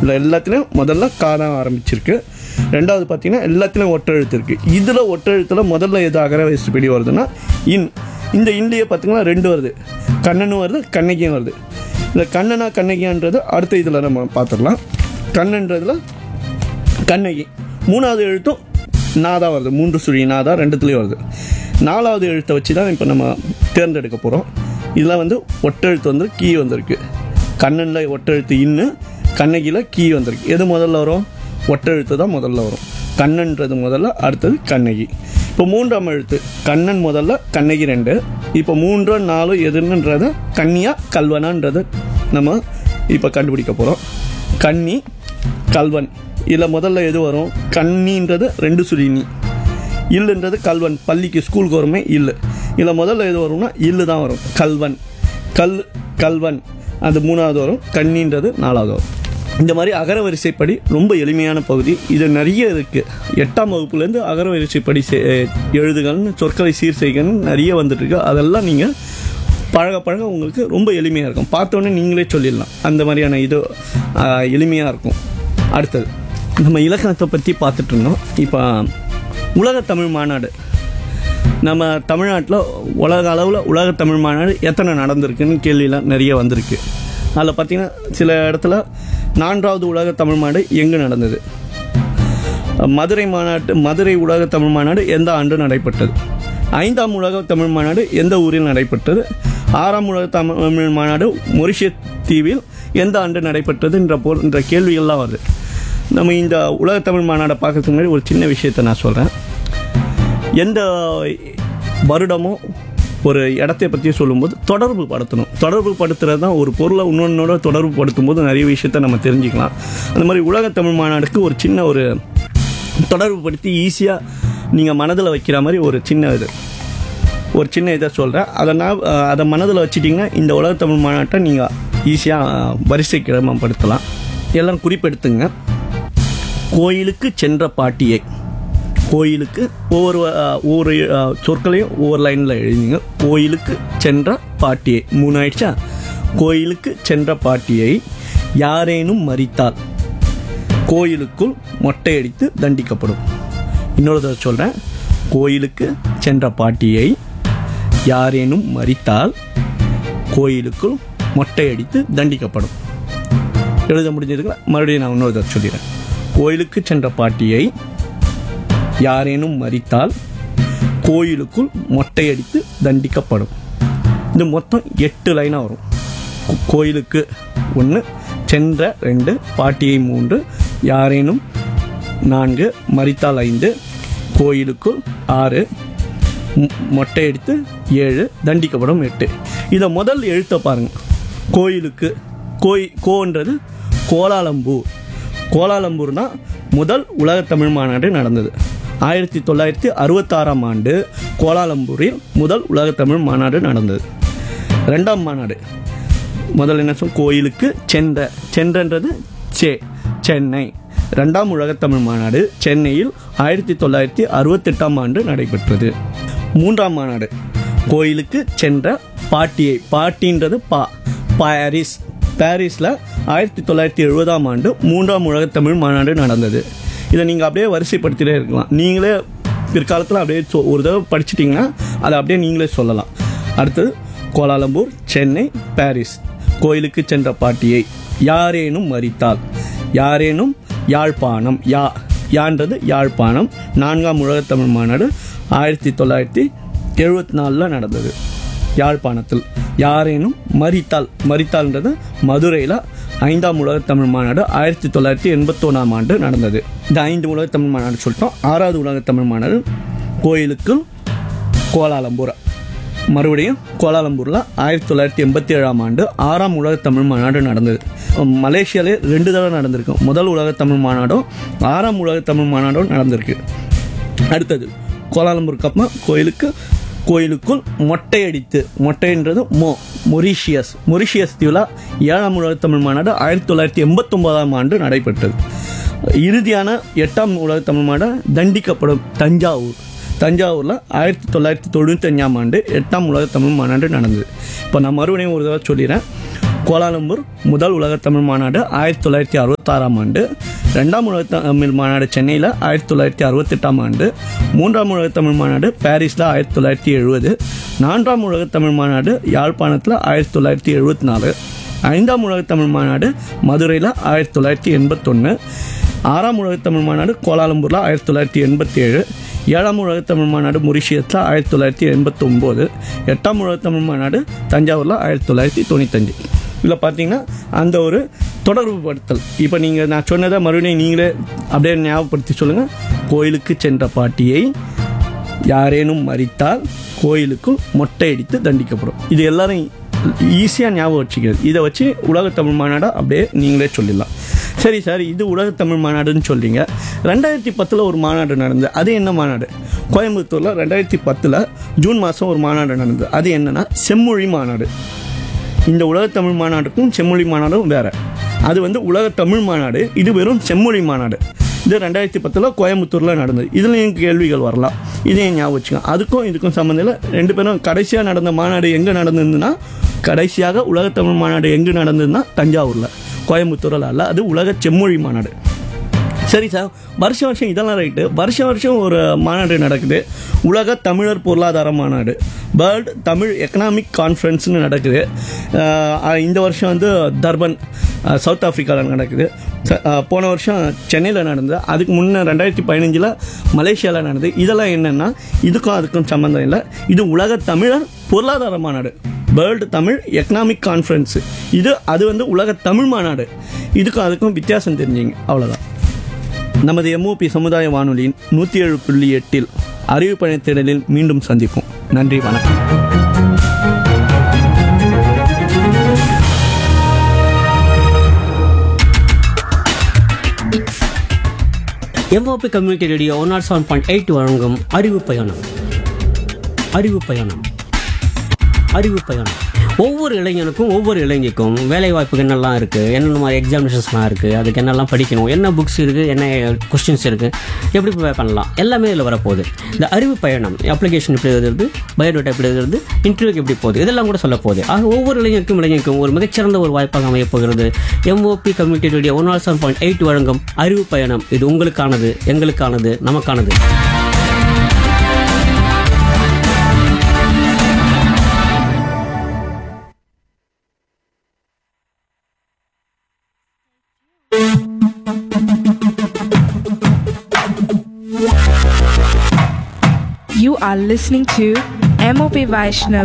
இதில் எல்லாத்துலேயும் முதல்ல காதான் ஆரம்பிச்சிருக்கு ரெண்டாவது பார்த்தீங்கன்னா எல்லாத்துலேயும் ஒற்றெழுத்து இருக்குது இதில் ஒற்றெழுத்தில் முதல்ல எது அகர வரிசைப்படி வருதுன்னா இன் இந்த இன்லேயே பார்த்தீங்கன்னா ரெண்டு வருது கண்ணனும் வருது கண்ணகியும் வருது இந்த கண்ணனா கண்ணகியான்றது அடுத்த இதில் நம்ம பார்த்துடலாம் கண்ணன்றதுல கண்ணகி மூணாவது எழுத்தும் நாதா வருது மூன்று சுழி நாதா ரெண்டுத்துலேயும் வருது நாலாவது எழுத்தை வச்சு தான் இப்போ நம்ம தேர்ந்தெடுக்க போகிறோம் இதில் வந்து ஒட்டெழுத்து வந்து கீ வந்திருக்கு கண்ணனில் ஒட்டெழுத்து இன்னு கண்ணகியில் கீ வந்திருக்கு எது முதல்ல வரும் ஒட்டெழுத்து தான் முதல்ல வரும் கண்ணன்றது முதல்ல அடுத்தது கண்ணகி இப்போ மூன்றாம் எழுத்து கண்ணன் முதல்ல கண்ணகி ரெண்டு இப்போ மூன்று நாலு எதுன்றத கன்னியா கல்வனான்றதை நம்ம இப்போ கண்டுபிடிக்க போகிறோம் கன்னி கல்வன் இதில் முதல்ல எது வரும் கன்னின்றது ரெண்டு சுழினி இல்லுன்றது கல்வன் பள்ளிக்கு ஸ்கூலுக்கு வருமே இல்லு இதில் முதல்ல எது வரும்னா இல்லு தான் வரும் கல்வன் கல் கல்வன் அது மூணாவது வரும் கன்னின்றது நாலாவது வரும் இந்த மாதிரி அகர வரிசைப்படி ரொம்ப எளிமையான பகுதி இது நிறைய இருக்குது எட்டாம் வகுப்புலேருந்து அகர வரிசைப்படி செ- எழுதுகள்னு சொற்களை சீர் செய்கன்னு நிறைய வந்துட்டு இருக்கு அதெல்லாம் நீங்கள் பழக பழக உங்களுக்கு ரொம்ப எளிமையாக இருக்கும் பார்த்தோன்னே நீங்களே சொல்லிடலாம் அந்த மாதிரியான இது எளிமையாக இருக்கும் அடுத்தது நம்ம இலக்கணத்தை பற்றி பார்த்துட்டு இருந்தோம் இப்போ உலக தமிழ் மாநாடு நம்ம தமிழ்நாட்டில் உலக அளவில் உலக தமிழ் மாநாடு எத்தனை நடந்திருக்குன்னு கேள்வியெலாம் நிறைய வந்திருக்கு அதில் பார்த்தீங்கன்னா சில இடத்துல நான்காவது உலக தமிழ் மாநாடு எங்கே நடந்தது மதுரை மாநாட்டு மதுரை உலக தமிழ் மாநாடு எந்த ஆண்டு நடைபெற்றது ஐந்தாம் உலக தமிழ் மாநாடு எந்த ஊரில் நடைபெற்றது ஆறாம் உலக தமிழ் மாநாடு மொரிஷியஸ் தீவில் எந்த ஆண்டு நடைபெற்றது என்ற போல் என்ற கேள்விகள்லாம் வருது நம்ம இந்த உலக தமிழ் மாநாடை பார்க்கறதுக்கு முன்னாடி ஒரு சின்ன விஷயத்தை நான் சொல்கிறேன் எந்த வருடமோ ஒரு இடத்தை பற்றி சொல்லும்போது தொடர்பு படுத்தணும் தொடர்பு படுத்துறது தான் ஒரு பொருளை இன்னொன்னோட தொடர்பு படுத்தும் போது நிறைய விஷயத்தை நம்ம தெரிஞ்சுக்கலாம் அந்த மாதிரி உலக தமிழ் மாநாடுக்கு ஒரு சின்ன ஒரு தொடர்பு படுத்தி ஈஸியாக நீங்கள் மனதில் வைக்கிற மாதிரி ஒரு சின்ன இது ஒரு சின்ன இதை சொல்கிறேன் அதை நான் அஹ், அதை மனதில் வச்சுட்டிங்கன்னா இந்த உலக தமிழ் மாநாட்டை நீங்கள் ஈஸியாக வரிசை கிரமப்படுத்தலாம் எல்லாம் குறிப்பெடுத்துங்க கோயிலுக்கு சென்ற பாட்டியை கோயிலுக்கு ஒவ்வொரு அஹ், ஒவ்வொரு அஹ், சொற்களையும் ஒவ்வொரு லைனில் எழுதிங்க கோயிலுக்கு சென்ற பாட்டியை மூணு ஆயிடுச்சா கோயிலுக்கு சென்ற பாட்டியை யாரேனும் மறித்தால் கோயிலுக்குள் மொட்டையடித்து தண்டிக்கப்படும் இன்னொரு தடவை சொல்கிறேன் கோயிலுக்கு சென்ற பாட்டியை யாரேனும் மறித்தால் கோயிலுக்குள் மொட்டையடித்து தண்டிக்கப்படும் எழுத முடிஞ்சதுங்களா மறுபடியும் நான் இன்னொரு தடவை சொல்லிடுறேன் கோயிலுக்கு சென்ற பாட்டியை யாரேனும் மறித்தால் கோயிலுக்குள் மொட்டையடித்து தண்டிக்கப்படும் இது மொத்தம் எட்டு லைனாக வரும் கோ- கோயிலுக்கு ஒன்று சென்ற ரெண்டு பாட்டியை மூன்று யாரேனும் நான்கு மறித்தால் ஐந்து கோயிலுக்குள் ஆறு மொ- மொட்டையடித்து ஏழு தண்டிக்கப்படும் எட்டு இதை முதல் எழுத்தை பாருங்க கோயிலுக்கு கோய் கோன்றது கோலாலம்பூர் கோலாலம்பூர்னா முதல் உலக தமிழ் மாநாடு நடந்தது ஆயிரத்தி தொள்ளாயிரத்தி அறுபத்தாறாம் ஆண்டு கோலாலம்பூரில் முதல் உலக தமிழ் மாநாடு நடந்தது ரெண்டாம் மாநாடு முதல்ல என்ன சொல் கோயிலுக்கு சென்ற சென்றன்றது சே சென்னை ரெண்டாம் உலகத்தமிழ் மாநாடு சென்னையில் ஆயிரத்தி தொள்ளாயிரத்தி அறுபத்தெட்டாம் ஆண்டு நடைபெற்றது மூன்றாம் மாநாடு கோயிலுக்கு சென்ற பாட்டியை பாட்டின்றது பா பாரிஸ் பாரிஸில் ஆயிரத்தி தொள்ளாயிரத்தி எழுபதாம் ஆண்டு மூன்றாம் உலகத்தமிழ் மாநாடு நடந்தது இதை நீங்கள் அப்படியே வரிசைப்படுத்திட்டே இருக்கலாம் நீங்களே பிற்காலத்தில் அப்படியே சொ- ஒரு தடவை படிச்சிட்டிங்கன்னா அதை அப்படியே நீங்களே சொல்லலாம் அடுத்தது கோலாலம்பூர் சென்னை பாரிஸ் கோயிலுக்கு சென்ற பாட்டியை யாரேனும் மறித்தால் யாரேனும் யாழ்ப்பாணம் யா யான்றது யாழ்ப்பாணம் நான்காம் உலகத்தமிழ் மாநாடு ஆயிரத்தி தொள்ளாயிரத்தி எழுபத்தி நாலில் நடந்தது யாழ்ப்பாணத்தில் யாரேனும் மறித்தால் மறித்தால்ன்றது மதுரையில் ஐந்தாம் உலகத்தமிழ் மாநாடு ஆயிரத்தி தொள்ளாயிரத்தி எண்பத்தொன்னாம் ஆண்டு நடந்தது இந்த ஐந்து உலகத்தமிழ் மாநாடு சொல்லிட்டோம் ஆறாவது உலகத்தமிழ் மாநாடு கோயிலுக்குள் கோலாலம்பூர் மறுபடியும் கோலாலம்பூரில் ஆயிரத்தி தொள்ளாயிரத்தி எண்பத்தி ஏழாம் ஆண்டு ஆறாம் உலக தமிழ் மாநாடு நடந்தது மலேசியாலே ரெண்டு தடவை நடந்திருக்கு முதல் உலக தமிழ் மாநாடும் ஆறாம் உலக தமிழ் மாநாடும் நடந்திருக்கு அடுத்தது கோலாலம்பூருக்கு அப்புறம் கோயிலுக்கு கோயிலுக்குள் மொட்டையடித்து மொட்டைன்றது மொ மொரிஷியஸ் மொரிஷியஸ் தீவில் ஏழாம் உலக தமிழ் மாநாடு ஆயிரத்தி தொள்ளாயிரத்தி எண்பத்தொம்போதாம் ஆண்டு நடைபெற்றது இறுதியான எட்டாம் உலக தமிழ் மாநாடு தண்டிக்கப்படும் தஞ்சாவூர் தஞ்சாவூரில் ஆயிரத்தி தொள்ளாயிரத்தி தொண்ணூத்தஞ்சாம் ஆண்டு எட்டாம் உலக தமிழ் மாநாடு நடந்தது இப்போ நான் மறுபடியும் ஒரு தடவை சொல்லிடுறேன் கோலாலம்பூர் முதல் உலகத் தமிழ் மாநாடு ஆயிரத்தி தொள்ளாயிரத்தி அறுபத்தாறாம் ஆண்டு ரெண்டாம் உலகத் தமிழ் மாநாடு சென்னையில் ஆயிரத்தி தொள்ளாயிரத்தி அறுபத்தெட்டாம் ஆண்டு மூன்றாம் உலகத் தமிழ் மாநாடு பாரிஸில் ஆயிரத்தி தொள்ளாயிரத்தி எழுபது நான்காம் உலகத் தமிழ் மாநாடு யாழ்ப்பாணத்தில் ஆயிரத்தி தொள்ளாயிரத்தி எழுபத்தி நாலு ஐந்தாம் உலகத் தமிழ் மாநாடு மதுரையில் ஆயிரத்தி தொள்ளாயிரத்தி எண்பத்தொன்று ஆறாம் உலகத் தமிழ் மாநாடு கோலாலம்பூரில் ஆயிரத்தி தொள்ளாயிரத்தி எண்பத்தி ஏழு ஏழாம் உலகத் தமிழ் மாநாடு மொரிஷியஸில் ஆயிரத்தி தொள்ளாயிரத்தி எண்பத்தொம்போது எட்டாம் உலகத் தமிழ் மாநாடு தஞ்சாவூரில் ஆயிரத்தி தொள்ளாயிரத்தி தொண்ணூத்தஞ்சு இதில் பார்த்தீங்கன்னா அந்த ஒரு தொடர்பு படுத்தல் இப்போ நீங்கள் நான் சொன்னதை மறுபடியும் நீங்களே அப்படியே ஞாபகப்படுத்தி சொல்லுங்கள் கோயிலுக்கு சென்ற பாட்டியை யாரேனும் மறித்தால் கோயிலுக்குள் மொட்டை அடித்து தண்டிக்கப்படும் இது எல்லாரும் ஈஸியாக ஞாபகம் வச்சுக்கிறது இதை வச்சு உலகத் தமிழ் மாநாடை அப்படியே நீங்களே சொல்லிடலாம் சரி சார் இது உலகத் தமிழ் மாநாடுன்னு சொல்றீங்க ரெண்டாயிரத்தி பத்தில் ஒரு மாநாடு நடந்தது அது என்ன மாநாடு கோயம்புத்தூரில் ரெண்டாயிரத்தி பத்தில் ஜூன் மாதம் ஒரு மாநாடு நடந்தது அது என்னன்னா செம்மொழி மாநாடு இந்த உலகத் தமிழ் மாநாடுக்கும் செம்மொழி மாநாடும் வேற அது வந்து உலகத் தமிழ் மாநாடு இது வெறும் செம்மொழி மாநாடு இது ரெண்டாயிரத்தி பத்தில் கோயம்புத்தூரில் நடந்தது இதுலேயும் கேள்விகள் வரலாம் இதையும் ஞாபகம் வச்சுக்கோங்க அதுக்கும் இதுக்கும் சம்மந்தம் இல்லை ரெண்டு பேரும் கடைசியாக நடந்த மாநாடு எங்கே நடந்ததுன்னா கடைசியாக உலகத் தமிழ் மாநாடு எங்கே நடந்ததுன்னா தஞ்சாவூரில் கோயம்புத்தூரில் அல்ல அது உலக செம்மொழி மாநாடு சரி சார் வருஷம் வருஷம் இதெல்லாம் ரைட்டு வருஷம் வருஷம் ஒரு மாநாடு நடக்குது உலக தமிழர் பொருளாதார மாநாடு வேர்ல்டு தமிழ் எக்கனாமிக் கான்ஃபரன்ஸ்னு நடக்குது அஹ் இந்த வருஷம் வந்து தர்பன் அஹ் சவுத் ஆஃப்ரிக்காவில் நடக்குது ச- அஹ் போன வருஷம் சென்னையில் நடந்தது அதுக்கு முன்னே ரெண்டாயிரத்தி பதினஞ்சில் மலேசியாவில் நடந்தது இதெல்லாம் என்னென்னா இதுக்கும் அதுக்கும் சம்மந்தம் இல்லை இது உலக தமிழர் பொருளாதார மாநாடு வேர்ல்டு தமிழ் எக்கனாமிக் கான்ஃபரன்ஸ் இது அது வந்து உலக தமிழ் மாநாடு இதுக்கும் அதுக்கும் வித்தியாசம் தெரிஞ்சுங்க அவ்வளோதான் நமது எம்ஓபி சமுதாய வானொலியின் நூற்றி ஏழு புள்ளி எட்டில் அறிவிப்பணி தேடலில் மீண்டும் சந்திப்போம் நன்றி வணக்கம் MOP community radio one nought seven point eight வழங்கும் அறிவு பயணம் அறிவு பயணம் அறிவு பயணம் ஒவ்வொரு இளைஞனுக்கும் ஒவ்வொரு இளைஞருக்கும் வேலை வாய்ப்புக்கு என்னெல்லாம் இருக்குது என்னென்ன மாதிரி எக்ஸாமினேஷன்ஸ்லாம் இருக்குது அதுக்கு என்னெல்லாம் படிக்கணும் என்ன புக்ஸ் இருக்குது என்ன கொஸ்டின்ஸ் இருக்குது எப்படி ப்ரிப்பேர் பண்ணலாம் எல்லாமே இதில் வரப்போகுது இந்த அறிவு பயணம் அப்ளிகேஷன் எப்படி எழுதுறது பயோடேட்டா எப்படி எழுதுறது இன்டர்வியூக்கு எப்படி போகுது இதெல்லாம் கூட சொல்ல போகுது ஆக ஒவ்வொரு இளைஞருக்கும் இளைஞருக்கும் ஒரு மிகச்சிறந்த ஒரு வாய்ப்பாக அமையப் போகிறது MOP community radio one nought seven point eight வழங்கும் அறிவு பயணம் இது உங்களுக்கானது எங்களுக்கானது நமக்கானது You are listening to MOP Vaishnav